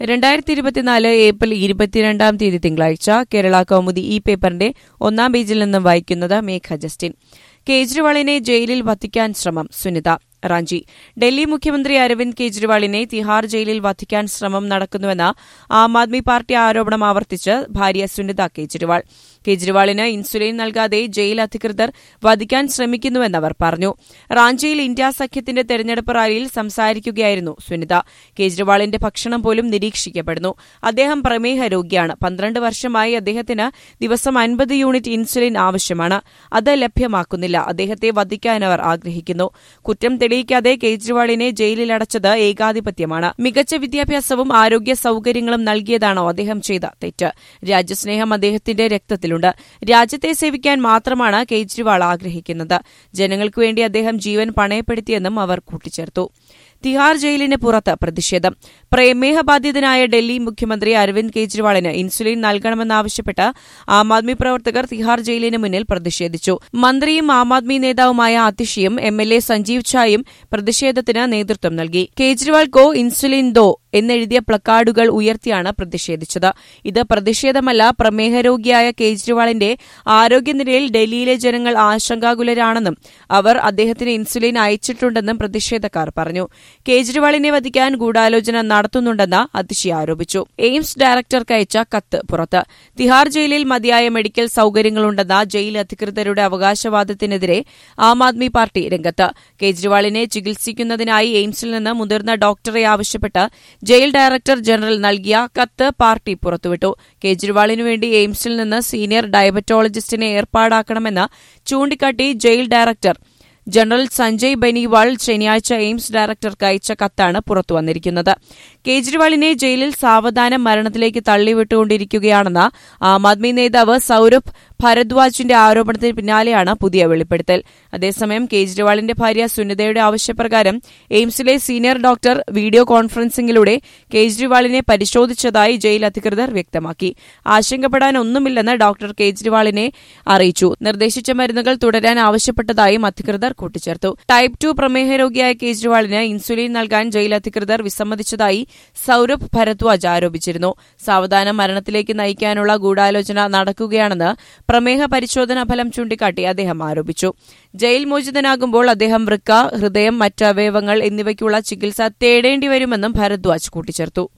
രണ്ടായിരത്തി ഇരുപത്തിനാല് ഏപ്രിൽ ഇരുപത്തിരണ്ടാം തീയതി തിങ്കളാഴ്ച കേരള കൗമുദി ഈ പേപ്പറിന്റെ ഒന്നാം പേജിൽ നിന്നും വായിക്കുന്നത് മേഘ ജസ്റ്റിൻ കേജ്രിവാളിനെ ജയിലിൽ വധിക്കാൻ ശ്രമം സുനിത റാഞ്ചി ഡൽഹി മുഖ്യമന്ത്രി അരവിന്ദ് കെജ്രിവാളിനെ തിഹാർ ജയിലിൽ വധിക്കാൻ ശ്രമം നടക്കുന്നുവെന്ന ആം ആദ്മി പാർട്ടി ആരോപണം ആവർത്തിച്ച് ഭാര്യ സുനിത കേജ്രിവാൾ കേജ്രിവാളിന് ഇൻസുലിൻ നൽകാതെ ജയിൽ അധികൃതർ വധിക്കാൻ ശ്രമിക്കുന്നുവെന്ന് അവർ പറഞ്ഞു റാഞ്ചിയിൽ ഇന്ത്യ സഖ്യത്തിന്റെ തെരഞ്ഞെടുപ്പ് റാലിയിൽ സംസാരിക്കുകയായിരുന്നു സുനിത കേജ്രിവാളിന്റെ ഭക്ഷണം പോലും നിരീക്ഷിക്കപ്പെടുന്നു അദ്ദേഹം പ്രമേഹ രോഗിയാണ് പന്ത്രണ്ട് വർഷമായി അദ്ദേഹത്തിന് ദിവസം അൻപത് യൂണിറ്റ് ഇൻസുലിൻ ആവശ്യമാണ് അത് ലഭ്യമാക്കുന്നില്ല അദ്ദേഹത്തെ വധിക്കാൻ അവർ ആഗ്രഹിക്കുന്നു കുറ്റം തെളിയിക്കാതെ കേജ്രിവാളിനെ ജയിലിലടച്ചത് ഏകാധിപത്യമാണ് മികച്ച വിദ്യാഭ്യാസവും ആരോഗ്യ സൌകര്യങ്ങളും നൽകിയതാണോ അദ്ദേഹം ചെയ്ത തെറ്റ് രാജ്യസ്നേഹം അദ്ദേഹത്തിന്റെ രക്തത്തിലുണ്ട് രാജ്യത്തെ സേവിക്കാൻ മാത്രമാണ് കേജ്രിവാൾ ആഗ്രഹിക്കുന്നത് ജനങ്ങൾക്കു വേണ്ടി അദ്ദേഹം ജീവൻ പണയപ്പെടുത്തിയെന്നും അവർ കൂട്ടിച്ചേർത്തു തിഹാർ ജയിലിന് പുറത്ത് പ്രതിഷേധം പ്രമേഹബാധിതനായ ഡൽഹി മുഖ്യമന്ത്രി അരവിന്ദ് കെജ്രിവാളിന് ഇൻസുലിൻ നൽകണമെന്നാവശ്യപ്പെട്ട് ആം ആദ്മി പ്രവർത്തകർ തിഹാർ ജയിലിന് മുന്നിൽ പ്രതിഷേധിച്ചു മന്ത്രിയും ആം ആദ്മി നേതാവുമായ അതിഷിയും എം എൽ എ സഞ്ജീവ് ഝായും പ്രതിഷേധത്തിന് നേതൃത്വം നൽകി കേജ്രിവാൾ കോ ഇൻസുലിൻ ദോ എന്നെഴുതിയ പ്ലക്കാർഡുകൾ ഉയർത്തിയാണ് പ്രതിഷേധിച്ചത് ഇത് പ്രതിഷേധമല്ല പ്രമേഹ രോഗിയായ കേജ്രിവാളിന്റെ ആരോഗ്യനിലയിൽ ഡൽഹിയിലെ ജനങ്ങൾ ആശങ്കാകുലരാണെന്നും അവർ അദ്ദേഹത്തിന് ഇൻസുലിൻ അയച്ചിട്ടുണ്ടെന്നും പ്രതിഷേധക്കാർ പറഞ്ഞു കേജ്രിവാളിനെ വധിക്കാൻ ഗൂഢാലോചന നടത്തുന്നുണ്ടെന്ന് അതിഷി ആരോപിച്ചു എയിംസ് ഡയറക്ടർക്ക് അയച്ച കത്ത് പുറത്ത് തിഹാർ ജയിലിൽ മതിയായ മെഡിക്കൽ സൌകര്യങ്ങളുണ്ടെന്ന ജയിൽ അധികൃതരുടെ അവകാശവാദത്തിനെതിരെ ആം ആദ്മി പാർട്ടി രംഗത്ത് കേജ്രിവാളിനെ ചികിത്സിക്കുന്നതിനായി എയിംസിൽ നിന്ന് മുതിർന്ന ഡോക്ടറെ ആവശ്യപ്പെട്ട് ജയിൽ ഡയറക്ടർ ജനറൽ നൽകിയ കത്ത് പാർട്ടി പുറത്തുവിട്ടു കേജ്രിവാളിനു വേണ്ടി എയിംസിൽ നിന്ന് സീനിയർ ഡയബറ്റോളജിസ്റ്റിനെ ഏർപ്പാടാക്കണമെന്ന് ചൂണ്ടിക്കാട്ടി jail director general Sanjay Beniwal ശനിയാഴ്ച എയിംസ് ഡയറക്ടർക്ക് അയച്ച കത്താണ് പുറത്തുവന്നിരിക്കുന്നത് കേജ്രിവാളിനെ ജയിലിൽ സാവധാനം മരണത്തിലേക്ക് തള്ളിവിട്ടുകൊണ്ടിരിക്കുകയാണെന്ന ആം ആദ്മി നേതാവ് സൌരഭ് ഭരദ്വാജിന്റെ ആരോപണത്തിന് പിന്നാലെയാണ് പുതിയ വെളിപ്പെടുത്തൽ അതേസമയം കേജ്രിവാളിന്റെ ഭാര്യ സുനിതയുടെ ആവശ്യപ്രകാരം എയിംസിലെ സീനിയർ ഡോക്ടർ വീഡിയോ കോൺഫറൻസിംഗിലൂടെ കേജ്രിവാളിനെ പരിശോധിച്ചതായി ജയിൽ അധികൃതർ വ്യക്തമാക്കി ആശങ്കപ്പെടാൻ ഒന്നുമില്ലെന്ന് ഡോക്ടർ കേജ്രിവാളിനെ അറിയിച്ചു നിർദ്ദേശിച്ച മരുന്നുകൾ തുടരാൻ ആവശ്യപ്പെട്ടതായും അധികൃതർ കൂട്ടിച്ചേർത്തു ടൈപ്പ് ടു പ്രമേഹ രോഗിയായ കേജ്രിവാളിന് ഇൻസുലിൻ നൽകാൻ ജയിൽ അധികൃതർ വിസമ്മതിച്ചതായി സൌരഭ് ഭരദ്വാജ് ആരോപിച്ചിരുന്നു സാവധാനം മരണത്തിലേക്ക് നയിക്കാനുള്ള ഗൂഢാലോചന നടക്കുകയാണെന്ന് പ്രമേഹ പരിശോധനാ ഫലം ചൂണ്ടിക്കാട്ടി അദ്ദേഹം ആരോപിച്ചു ജയിൽ മോചിതനാകുമ്പോൾ അദ്ദേഹം വൃക്ക ഹൃദയം മറ്റ് അവയവങ്ങൾ എന്നിവയ്ക്കുള്ള ചികിത്സ തേടേണ്ടിവരുമെന്നും ഭരദ്വാജ് കൂട്ടിച്ചേർത്തു